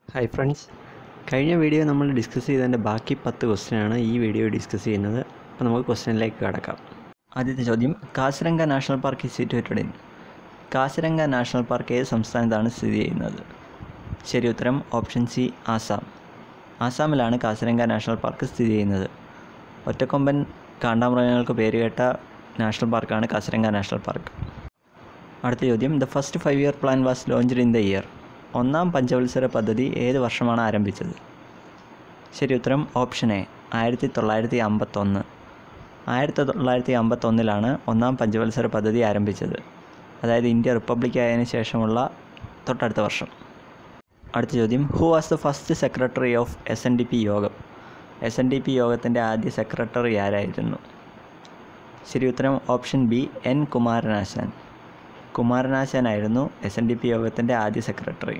hi friends കഴിഞ്ഞ video നമ്മൾ discuss ചെയ്തതിൻ്റെ ബാക്കി പത്ത് ക്വസ്റ്റ്യനാണ് ഈ വീഡിയോ ഡിസ്കസ് ചെയ്യുന്നത് അപ്പോൾ നമുക്ക് ക്വസ്റ്റ്യനിലേക്ക് കടക്കാം ആദ്യത്തെ ചോദ്യം Kaziranga national park is situated in Kaziranga national park ഏത് സംസ്ഥാനത്താണ് സ്ഥിതി ചെയ്യുന്നത് ശരി ഉത്തരം ഓപ്ഷൻ സി ആസാം ആസാമിലാണ് കാസിരംഗ നാഷണൽ പാർക്ക് സ്ഥിതി ചെയ്യുന്നത് ഒറ്റക്കൊമ്പൻ കാണ്ടാമൃഗങ്ങൾക്ക് പേരുകേട്ട നാഷണൽ പാർക്കാണ് കാസിരംഗ നാഷണൽ പാർക്ക് അടുത്ത ചോദ്യം the first five year plan was launched in the year ഒന്നാം പഞ്ചവത്സര പദ്ധതി ഏത് വർഷമാണ് ആരംഭിച്ചത് ശരി ഉത്തരം ഓപ്ഷൻ എ ആയിരത്തി തൊള്ളായിരത്തി അമ്പത്തൊന്ന് ആയിരത്തി തൊള്ളായിരത്തി അമ്പത്തൊന്നിലാണ് ഒന്നാം പഞ്ചവത്സര പദ്ധതി ആരംഭിച്ചത് അതായത് ഇന്ത്യ റിപ്പബ്ലിക് ആയതിനു ശേഷമുള്ള തൊട്ടടുത്ത വർഷം അടുത്ത ചോദ്യം who was the first secretary of S N D P Yogam S N D P യോഗത്തിൻ്റെ ആദ്യ സെക്രട്ടറി ആരായിരുന്നു ശരി ഉത്തരം ഓപ്ഷൻ ബി എൻ കുമാരനാശാൻ കുമാരനാശാനായിരുന്നു എസ് എൻ ഡി പി യോഗത്തിൻ്റെ ആദ്യ സെക്രട്ടറി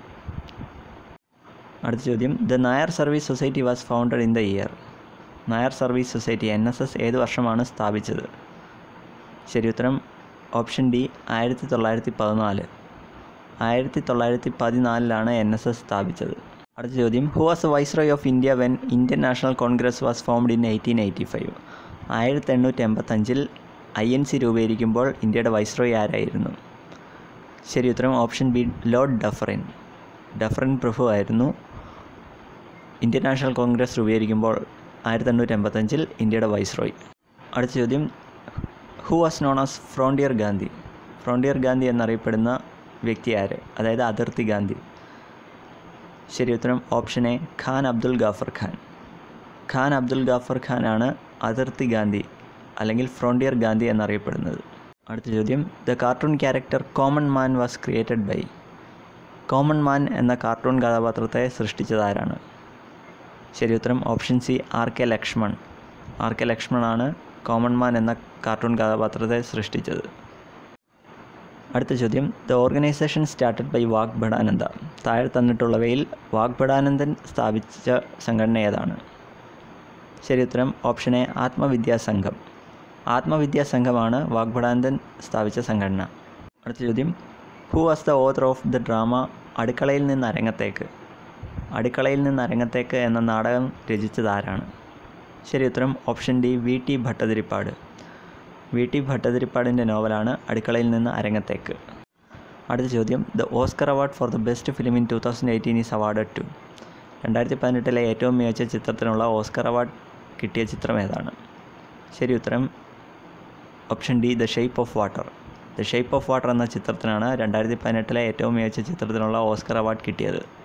അടുത്ത ചോദ്യം the Nair service society was founded in the year Nair service society N S S ഏത് വർഷമാണ് സ്ഥാപിച്ചത് ശരി ഉത്തരം ഓപ്ഷൻ ഡി ആയിരത്തി തൊള്ളായിരത്തി പതിനാല് ആയിരത്തി തൊള്ളായിരത്തി പതിനാലിലാണ് എൻ എസ് എസ് സ്ഥാപിച്ചത് അടുത്ത ചോദ്യം who was the viceroy of India when Indian national congress was formed in eighteen eighty five ആയിരത്തി എണ്ണൂറ്റി എൺപത്തഞ്ചിൽ ഐ എൻ സി രൂപീകരിക്കുമ്പോൾ ഇന്ത്യയുടെ വൈസ്രോയ് ആരായിരുന്നു ശരി ഉത്തരം option B lord Dufferin Dufferin പ്രഭു ആയിരുന്നു ഇന്ത്യൻ നാഷണൽ കോൺഗ്രസ് രൂപീകരിക്കുമ്പോൾ ആയിരത്തി എണ്ണൂറ്റി എൺപത്തഞ്ചിൽ ഇന്ത്യയുടെ വൈസ്രോയ് അടുത്ത ചോദ്യം who was known as frontier Gandhi frontier Gandhi എന്നറിയപ്പെടുന്ന വ്യക്തി ആര് അതായത് അതിർത്തി ഗാന്ധി ശരി ഉത്തരം ഓപ്ഷൻ എ ഖാൻ അബ്ദുൽ ഗാഫർ ഖാൻ ഖാൻ അബ്ദുൽ ഗാഫർ ഖാനാണ് അതിർത്തി ഗാന്ധി അല്ലെങ്കിൽ ഫ്രോണ്ടിയർ ഗാന്ധി എന്നറിയപ്പെടുന്നത് അടുത്ത ചോദ്യം the cartoon character common man was created by common man എന്ന കാർട്ടൂൺ കഥാപാത്രത്തെ സൃഷ്ടിച്ചതാരാണ് ശരി ഉത്തരം option C R K Laxman R K ലക്ഷ്മണാണ് കോമൺ മാൻ എന്ന കാർട്ടൂൺ കഥാപാത്രത്തെ സൃഷ്ടിച്ചത് അടുത്ത ചോദ്യം the organisation started by Vagbhatananda താഴെ തന്നിട്ടുള്ളവയിൽ വാഗ് ഭടാനന്ദൻ സ്ഥാപിച്ച സംഘടന ഏതാണ് ശരി ഉത്തരം ഓപ്ഷൻ എ ആത്മവിദ്യാ സംഘം ആത്മവിദ്യാ സംഘമാണ് വാഗ്ഭടാനന്ദൻ സ്ഥാപിച്ച സംഘടന അടുത്ത ചോദ്യം who was the author of the drama അടുക്കളയിൽ നിന്ന് അരങ്ങത്തേക്ക് അടുക്കളയിൽ നിന്ന് അരങ്ങത്തേക്ക് എന്ന നാടകം രചിച്ചതാരാണ് ശരി ഉത്തരം option D V T Bhattathiripad V T ഭട്ടതിരിപ്പാടിൻ്റെ നോവലാണ് അടുക്കളയിൽ നിന്ന് അരങ്ങത്തേക്ക് അടുത്ത ചോദ്യം the Oscar award for the best film in two thousand eighteen is award to രണ്ടായിരത്തി പതിനെട്ടിലെ ഏറ്റവും മികച്ച ചിത്രത്തിനുള്ള ഓസ്കർ അവാർഡ് കിട്ടിയ ചിത്രം ഏതാണ് ശരി ഉത്തരം option D the shape of water the shape of water എന്ന ചിത്രത്തിനാണ് രണ്ടായിരത്തി പതിനെട്ടിലെ ഏറ്റവും മികച്ച ചിത്രത്തിനുള്ള ഓസ്കർ അവാർഡ് കിട്ടിയത്